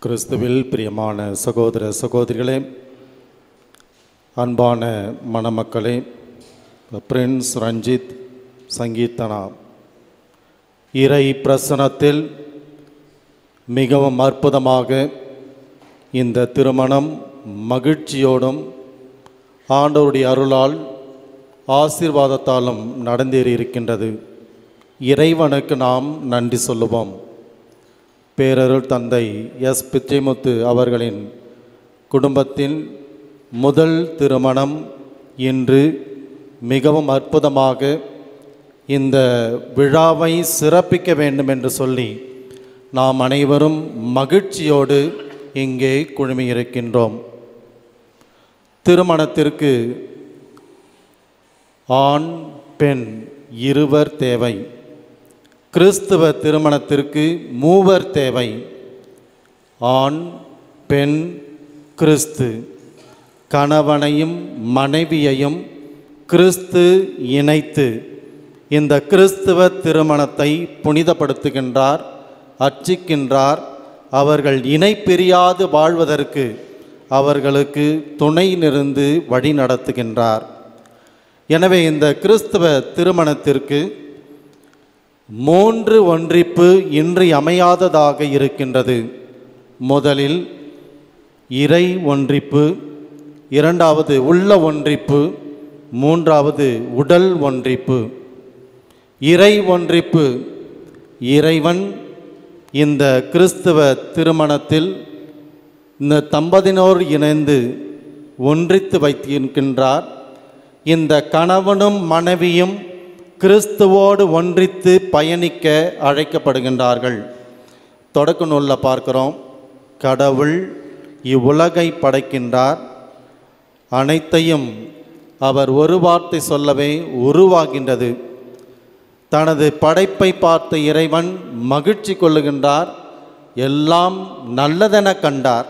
கிறிஸ்துவில் பிரியமான சகோதர சகோதரிகளே அன்பான மணமக்களே பிரின்ஸ் ரஞ்சித் சங்கீதனா இறை பிரசனத்தில் மிகவும் அற்புதமாக இந்த திருமணம் மகிழ்ச்சியோடும் ஆண்டவருடைய அருளால் ஆசீர்வாதத்தாலும் நடந்தேறியிருக்கின்றது இறைவனுக்கு நாம் நன்றி சொல்லுவோம் பேரருள் தந்தை எஸ் பிச்சைமுத்து அவர்களின் குடும்பத்தின் முதல் திருமணம் இன்று மிகவும் அற்புதமாக இந்த விழாவை சிறப்பிக்க வேண்டும் என்று சொல்லி நாம் அனைவரும் மகிழ்ச்சியோடு இங்கே குழுமியிருக்கின்றோம் திருமணத்திற்கு ஆண் பெண் இருவர் தேவை கிறிஸ்துவ திருமணத்திற்கு மூவர் தேவை ஆண் பெண் கிறிஸ்து கணவனையும் மனைவியையும் கிறிஸ்து இணைத்து இந்த கிறிஸ்துவ திருமணத்தை புனிதப்படுத்துகின்றார் அர்ச்சிக்கின்றார் அவர்கள் இணை பிரியாது வாழ்வதற்கு அவர்களுக்கு துணை நிருந்து வழி நடத்துகின்றார் எனவே இந்த கிறிஸ்துவ திருமணத்திற்கு மூன்று ஒன்றிப்பு இன்றி அமையாததாக இருக்கின்றது முதலில் இறை ஒன்றிப்பு இரண்டாவது உள்ள ஒன்றிப்பு மூன்றாவது உடல் ஒன்றிப்பு இறை ஒன்றிப்பு இறைவன் இந்த கிறிஸ்துவ திருமணத்தில் இந்த தம்பதியினோர் இணைந்து ஒன்றித்து வைத்திருக்கின்றார் இந்த கணவனும் மனைவியும் கிறிஸ்துவோடு ஒன்றித்து பயணிக்க அழைக்கப்படுகின்றார்கள் தொடக்க நூலில் பார்க்கிறோம் கடவுள் இவ்வுலகை படைக்கின்றார் அனைத்தையும் அவர் ஒரு வார்த்தை சொல்லவே உருவாகின்றது தனது படைப்பை பார்த்த இறைவன் மகிழ்ச்சி கொள்ளுகின்றார் எல்லாம் நல்லதென கண்டார்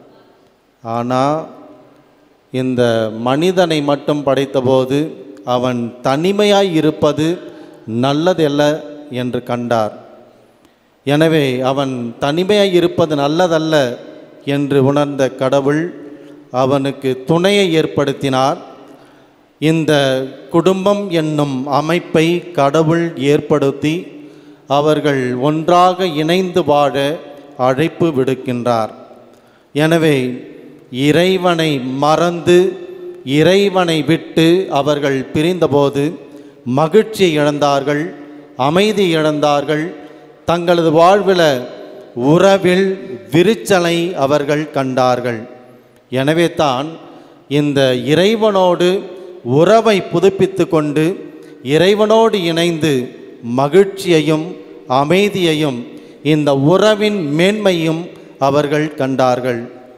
ஆனால் இந்த மனிதனை மட்டும் படைத்தபோது அவன் தனிமையாய் இருப்பது நல்லதல்ல என்று கண்டார் எனவே அவன் தனிமையாய் இருப்பது நல்லதல்ல என்று உணர்ந்த கடவுள் அவனுக்கு துணையை ஏற்படுத்தினார் இந்த குடும்பம் என்னும் அமைப்பை கடவுள் ஏற்படுத்தி அவர்கள் ஒன்றாக இணைந்து வாழ அழைப்பு விடுக்கின்றார் எனவே இறைவனை மறந்து இறைவனை விட்டு அவர்கள் பிரிந்தபோது மகிழ்ச்சி இழந்தார்கள் அமைதி இழந்தார்கள் தங்களது வாழ்வில் உறவில் விரிச்சலை அவர்கள் கண்டார்கள் எனவே தான் இந்த இறைவனோடு உறவை புதுப்பித்து கொண்டு இறைவனோடு இணைந்து மகிழ்ச்சியையும் அமைதியையும் இந்த உறவின் மேன்மையும் அவர்கள் கண்டார்கள்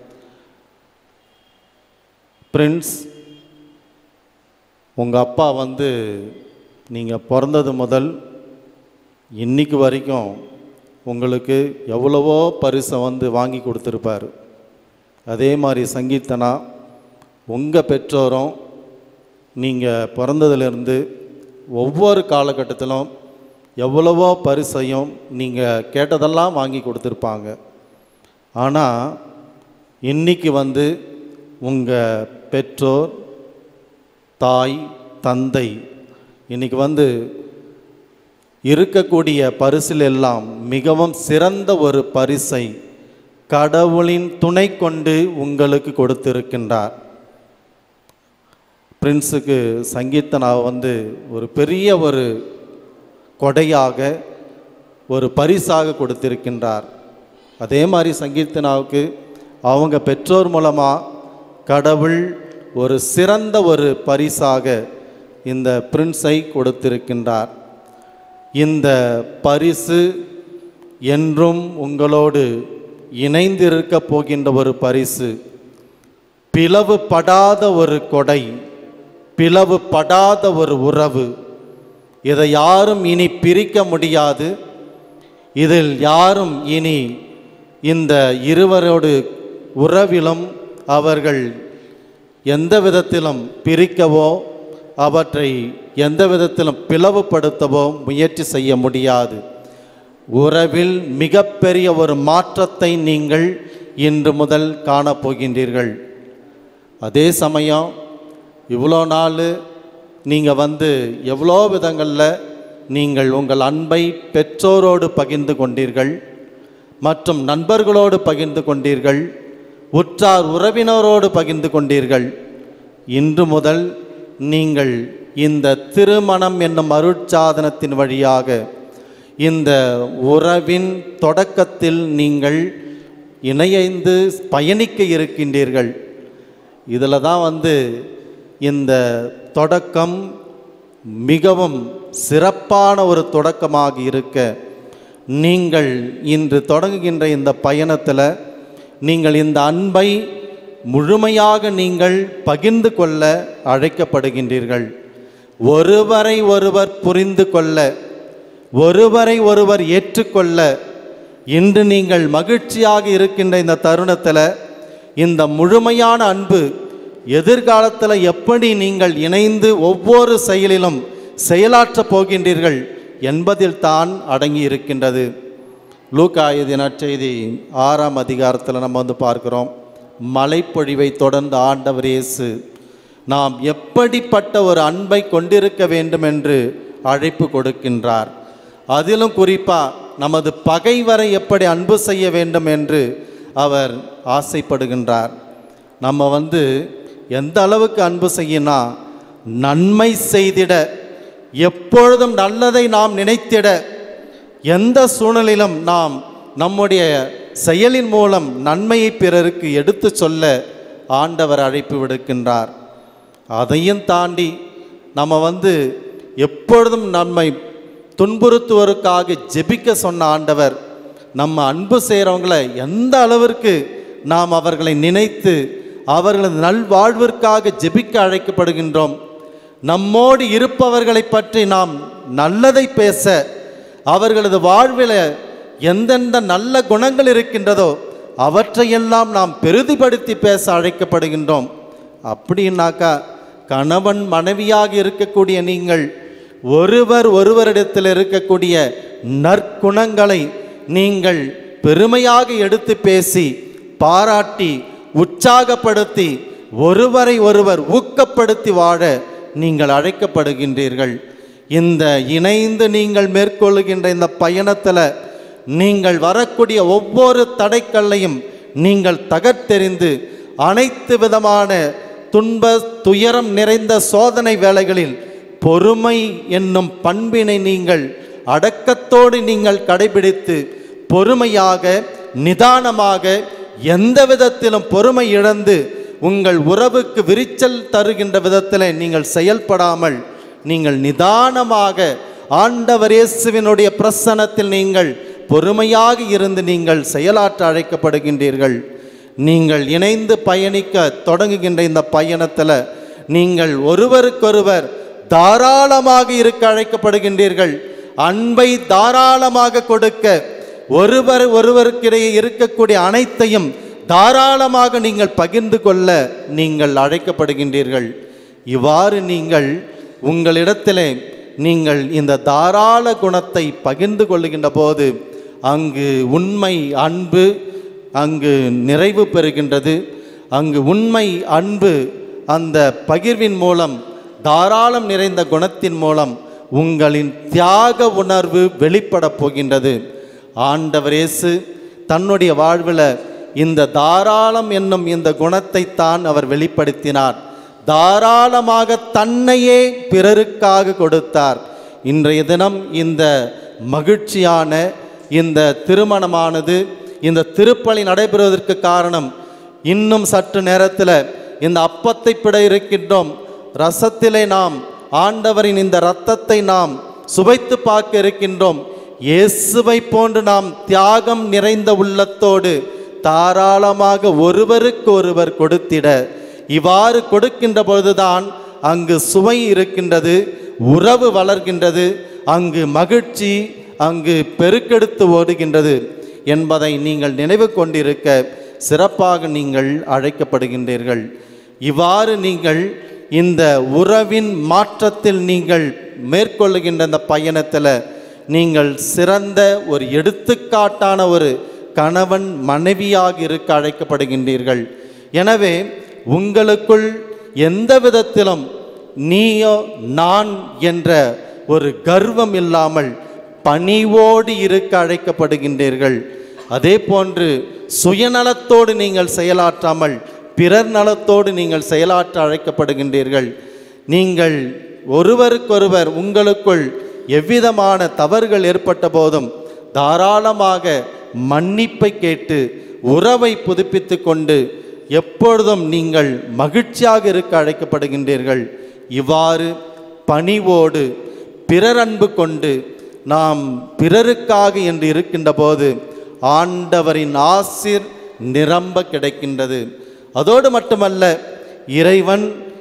பிரின்ஸ் உங்கள் அப்பா வந்து நீங்கள் பிறந்தது முதல் இன்னைக்கு வரைக்கும் உங்களுக்கு எவ்வளவோ பரிசை வந்து வாங்கி கொடுத்துருப்பார் அதே மாதிரி சங்கீதனா உங்கள் பெற்றோரும் நீங்கள் பிறந்ததுலேருந்து ஒவ்வொரு காலகட்டத்திலும் எவ்வளவோ பரிசையும் நீங்கள் கேட்டதெல்லாம் வாங்கி கொடுத்துருப்பாங்க ஆனால் இன்னைக்கு வந்து உங்கள் பெற்றோர் தாய் தந்தை இன்னைக்கு வந்து இருக்கக்கூடிய பரிசில் எல்லாம் மிகவும் சிறந்த ஒரு பரிசை கடவுளின் துணை கொண்டு உங்களுக்கு கொடுத்திருக்கின்றார் பிரின்ஸுக்கு சங்கீதனா வந்து ஒரு பெரிய ஒரு கொடையாக ஒரு பரிசாக கொடுத்திருக்கின்றார் அதே மாதிரி சங்கீர்த்தனாவுக்கு அவங்க பெற்றோர் மூலமாக கடவுள் ஒரு சிறந்த ஒரு பரிசாக இந்த பிரின்ஸை கொடுத்திருக்கின்றார் இந்த பரிசு என்றும் உங்களோடு இணைந்திருக்க போகின்ற ஒரு பரிசு பிளவுபடாத ஒரு கொடை பிளவுபடாத ஒரு உறவு இதை யாரும் இனி பிரிக்க முடியாது இதில் யாரும் இனி இந்த இருவரோடு உறவிலும் அவர்கள் எந்த விதத்திலும் பிரிக்கவோ அவற்றை எந்த விதத்திலும் பிளவுபடுத்தவோ முயற்சி செய்ய முடியாது உறவில் மிகப்பெரிய ஒரு மாற்றத்தை நீங்கள் இன்று முதல் காணப்போகின்றீர்கள் அதே சமயம் இவ்வளோ நாள் நீங்கள் வந்து எவ்வளோ விதங்களில் நீங்கள் உங்கள் அன்பை பெற்றோரோடு பகிர்ந்து கொண்டீர்கள் மற்றும் நண்பர்களோடு பகிர்ந்து கொண்டீர்கள் உற்றார் உறவினரோடு பகிர்ந்து கொண்டீர்கள் இன்று முதல் நீங்கள் இந்த திருமணம் என்னும் அருட்சாதனத்தின் வழியாக இந்த உறவின் தொடக்கத்தில் நீங்கள் இணையைந்து பயணிக்க இருக்கின்றீர்கள் இதில் தான் வந்து இந்த தொடக்கம் மிகவும் சிறப்பான ஒரு தொடக்கமாக இருக்க நீங்கள் இன்று தொடங்குகின்ற இந்த பயணத்தில் நீங்கள் இந்த அன்பை முழுமையாக நீங்கள் பகிர்ந்து கொள்ள அழைக்கப்படுகின்றீர்கள் ஒருவரை ஒருவர் புரிந்து கொள்ள ஒருவரை ஒருவர் ஏற்றுக்கொள்ள இன்று நீங்கள் மகிழ்ச்சியாக இருக்கின்ற இந்த தருணத்தில் இந்த முழுமையான அன்பு எதிர்காலத்தில் எப்படி நீங்கள் இணைந்து ஒவ்வொரு செயலிலும் செயலாற்றப் போகின்றீர்கள் என்பதில் தான் அடங்கி இருக்கின்றது லூக்கா எழுதிய நற்செய்தி ஆறாம் அதிகாரத்தில் நம்ம வந்து பார்க்கிறோம் மலைப்பொழிவை தொடர்ந்து ஆண்டவர் இயேசு நாம் எப்படிப்பட்ட ஒரு அன்பை கொண்டிருக்க வேண்டும் என்று அழைப்பு கொடுக்கின்றார் அதிலும் குறிப்பாக நமது பகைவரை எப்படி அன்பு செய்ய வேண்டும் என்று அவர் ஆசைப்படுகின்றார் நம்ம வந்து எந்த அளவுக்கு அன்பு செய்யினா நன்மை செய்திட எப்பொழுதும் நல்லதை நாம் நினைத்திட எந்த சூழ்நிலையிலும் நாம் நம்முடைய செயலின் மூலம் நன்மையை பிறருக்கு எடுத்து சொல்ல ஆண்டவர் அழைப்பு விடுக்கின்றார் அதையும் தாண்டி நம்ம வந்து எப்பொழுதும் நம்மை துன்புறுத்துவதற்காக ஜெபிக்க சொன்ன ஆண்டவர் நம்ம அன்பு செய்கிறவங்களை எந்த அளவிற்கு நாம் அவர்களை நினைத்து அவர்களது நல்வாழ்விற்காக ஜெபிக்க அழைக்கப்படுகின்றோம் நம்மோடு இருப்பவர்களை பற்றி நாம் நல்லதை பேச அவர்களது வாழ்வில் எந்தெந்த நல்ல குணங்கள் இருக்கின்றதோ அவற்றையெல்லாம் நாம் பெரிதிப்படுத்தி பேச அழைக்கப்படுகின்றோம் அப்படின்னாக்கா கணவன் மனைவியாக இருக்கக்கூடிய நீங்கள் ஒருவர் ஒருவரிடத்தில் இருக்கக்கூடிய நற்குணங்களை நீங்கள் பெருமையாக எடுத்து பேசி பாராட்டி உற்சாகப்படுத்தி ஒருவரை ஒருவர் ஊக்கப்படுத்தி வாழ நீங்கள் அழைக்கப்படுகின்றீர்கள் இந்த இணைந்து நீங்கள் மேற்கொள்ளுகின்ற இந்த பயணத்தில் நீங்கள் வரக்கூடிய ஒவ்வொரு தடைக்கல்லையும் நீங்கள் தகர்த்தெறிந்து அனைத்து விதமான துன்ப துயரம் நிறைந்த சோதனை வேளைகளில் பொறுமை என்னும் பண்பினை நீங்கள் அடக்கத்தோடு நீங்கள் கடைபிடித்து பொறுமையாக நிதானமாக எந்த விதத்திலும் பொறுமை இழந்து உங்கள் உறவுக்கு விரிச்சல் தருகின்ற விதத்தில் நீங்கள் செயல்படாமல் நீங்கள் நிதானமாக ஆண்டவர் இயேசுவினுடைய பிரசனத்தில் நீங்கள் பொறுமையாக இருந்து நீங்கள் செயலாற்ற அழைக்கப்படுகின்றீர்கள் நீங்கள் இணைந்து பயணிக்க தொடங்குகின்ற இந்த பயணத்தில் நீங்கள் ஒருவருக்கொருவர் தாராளமாக இருக்க அழைக்கப்படுகின்றீர்கள் அன்பை தாராளமாக கொடுக்க ஒருவர் ஒருவருக்கிடையே இருக்கக்கூடிய அனைத்தையும் தாராளமாக நீங்கள் பகிர்ந்து கொள்ள நீங்கள் அழைக்கப்படுகின்றீர்கள் இவ்வாறு நீங்கள் உங்களிடத்திலே நீங்கள் இந்த தாராள குணத்தை பகிர்ந்து கொள்ளுகின்ற போது அங்கு உண்மை அன்பு அங்கு நிறைவு பெறுகின்றது அங்கு உண்மை அன்பு அந்த பகிர்வின் மூலம் தாராளம் நிறைந்த குணத்தின் மூலம் உங்களின் தியாக உணர்வு வெளிப்படப் போகின்றது ஆண்டவர் இயேசு தன்னுடைய வாழ்வில் இந்த தாராளம் என்னும் இந்த குணத்தை தான் அவர் வெளிப்படுத்தினார் தாராளமாக தன்னையே பிறருக்காக கொடுத்தார் இன்றைய தினம் இந்த மகிழ்ச்சியான இந்த திருமணமானது இந்த திருப்பலி நடைபெறுவதற்கு காரணம் இன்னும் சற்று நேரத்தில் இந்த அப்பத்தை பிட இருக்கின்றோம் ரசத்திலே நாம் ஆண்டவரின் இந்த இரத்தத்தை நாம் சுவைத்து பார்க்க இருக்கின்றோம் இயேசுவை போன்று நாம் தியாகம் நிறைந்த உள்ளத்தோடு தாராளமாக ஒருவருக்கு ஒருவர் கொடுத்திட இவ்வாறு கொடுக்கின்ற பொழுதுதான் அங்கு சுவை இருக்கின்றது உறவு வளர்கின்றது அங்கு மகிழ்ச்சி அங்கு பெருக்கெடுத்து ஓடுகின்றது என்பதை நீங்கள் நினைவு கொண்டிருக்க சிறப்பாக நீங்கள் அழைக்கப்படுகின்றீர்கள் இவ்வாறு நீங்கள் இந்த உறவின் மாற்றத்தில் நீங்கள் மேற்கொள்ளுகின்ற இந்த பயணத்தில் நீங்கள் சிறந்த ஒரு எடுத்துக்காட்டான ஒரு கணவன் மனைவியாக இருக்க அழைக்கப்படுகின்றீர்கள் எனவே உங்களுக்குள் எந்த விதத்திலும் நீயோ நான் என்ற ஒரு கர்வம் இல்லாமல் பணிவோடு இருக்க அழைக்கப்படுகின்றீர்கள் அதே போன்று சுயநலத்தோடு நீங்கள் செயலாற்றாமல் பிறர் நலத்தோடு நீங்கள் செயலாற்ற அழைக்கப்படுகின்றீர்கள் நீங்கள் ஒருவருக்கொருவர் உங்களுக்குள் எவ்விதமான தவறுகள் ஏற்பட்ட போதும் தாராளமாக மன்னிப்பை கேட்டு உறவை புதுப்பித்து கொண்டு எப்பொழுதும் நீங்கள் மகிழ்ச்சியாக இருக்க அழைக்கப்படுகின்றீர்கள் இவ்வாறு பணிவோடு பிறர் அன்பு கொண்டு நாம் பிறருக்காக என்று இருக்கின்ற போது ஆண்டவரின் ஆசிர் நிரம்ப கிடைக்கின்றது அதோடு மட்டுமல்ல இறைவன்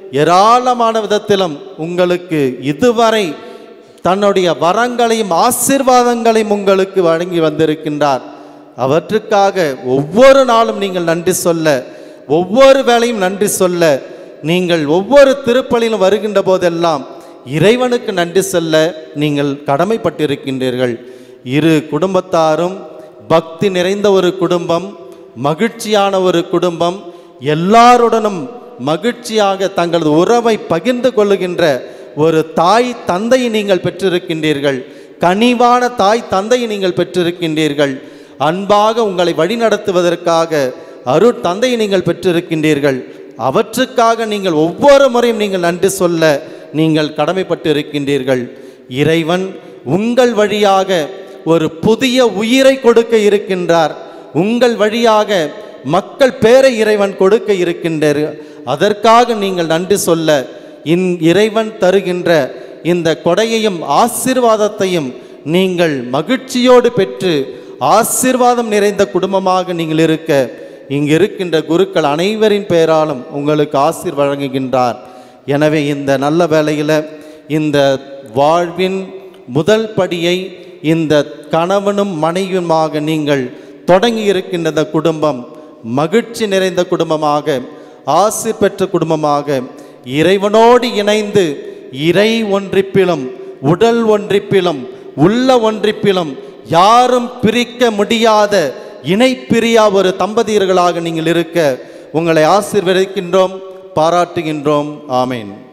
ஏராளமான விதத்திலும் உங்களுக்கு இதுவரை தன்னுடைய வரங்களையும் ஆசீர்வாதங்களையும் உங்களுக்கு வழங்கி வந்திருக்கின்றார் அவற்றுக்காக ஒவ்வொரு நாளும் நீங்கள் நன்றி சொல்ல ஒவ்வொரு வேளையும் நன்றி சொல்ல நீங்கள் ஒவ்வொரு திருப்பலிலும் வருகின்ற போதெல்லாம் இறைவனுக்கு நன்றி சொல்ல நீங்கள் கடமைப்பட்டிருக்கின்றீர்கள் இரு குடும்பத்தாரும் பக்தி நிறைந்த ஒரு குடும்பம் மகிழ்ச்சியான ஒரு குடும்பம் எல்லாருடனும் மகிழ்ச்சியாக தங்களது உறவை பகிர்ந்து கொள்ளுகின்ற ஒரு தாய் தந்தையை நீங்கள் பெற்றிருக்கின்றீர்கள் கனிவான தாய் தந்தையை நீங்கள் பெற்றிருக்கின்றீர்கள் அன்பாக உங்களை வழிநடத்துவதற்காக அருட் தந்தையை நீங்கள் பெற்றிருக்கின்றீர்கள் அவற்றுக்காக நீங்கள் ஒவ்வொரு முறையும் நீங்கள் நன்றி சொல்ல நீங்கள் கடமைப்பட்டு இருக்கின்றீர்கள் இறைவன் உங்கள் வழியாக ஒரு புதிய உயிரை கொடுக்க இருக்கின்றார் உங்கள் வழியாக மக்கள் பேரை இறைவன் கொடுக்க இருக்கின்றார் அதற்காக நீங்கள் நன்றி சொல்ல இன் இறைவன் தருகின்ற இந்த கொடையையும் ஆசீர்வாதத்தையும் நீங்கள் மகிழ்ச்சியோடு பெற்று ஆசீர்வாதம் நிறைந்த குடும்பமாக நீங்கள் இருக்க இங்கு இருக்கின்ற குருக்கள் அனைவரின் பெயராலும் உங்களுக்கு ஆசீர் வழங்குகின்றார் எனவே இந்த நல்ல வேளையில் இந்த வாழ்வின் முதல் படியை இந்த கணவனும் மனைவியுமாக நீங்கள் தொடங்கி இருக்கின்ற இந்த குடும்பம் மகிழ்ச்சி நிறைந்த குடும்பமாக ஆசீர் பெற்ற குடும்பமாக இறைவனோடு இணைந்து இறை ஒன்றிப்பிலும் உடல் ஒன்றிப்பிலும் உள்ள ஒன்றிப்பிலும் யாரும் பிரிக்க முடியாத இணை பிரியா ஒரு தம்பதியர்களாக நீங்கள் இருக்க உங்களை ஆசீர்வதிக்கின்றோம் பாராட்டுகின்றோம் ஆமேன்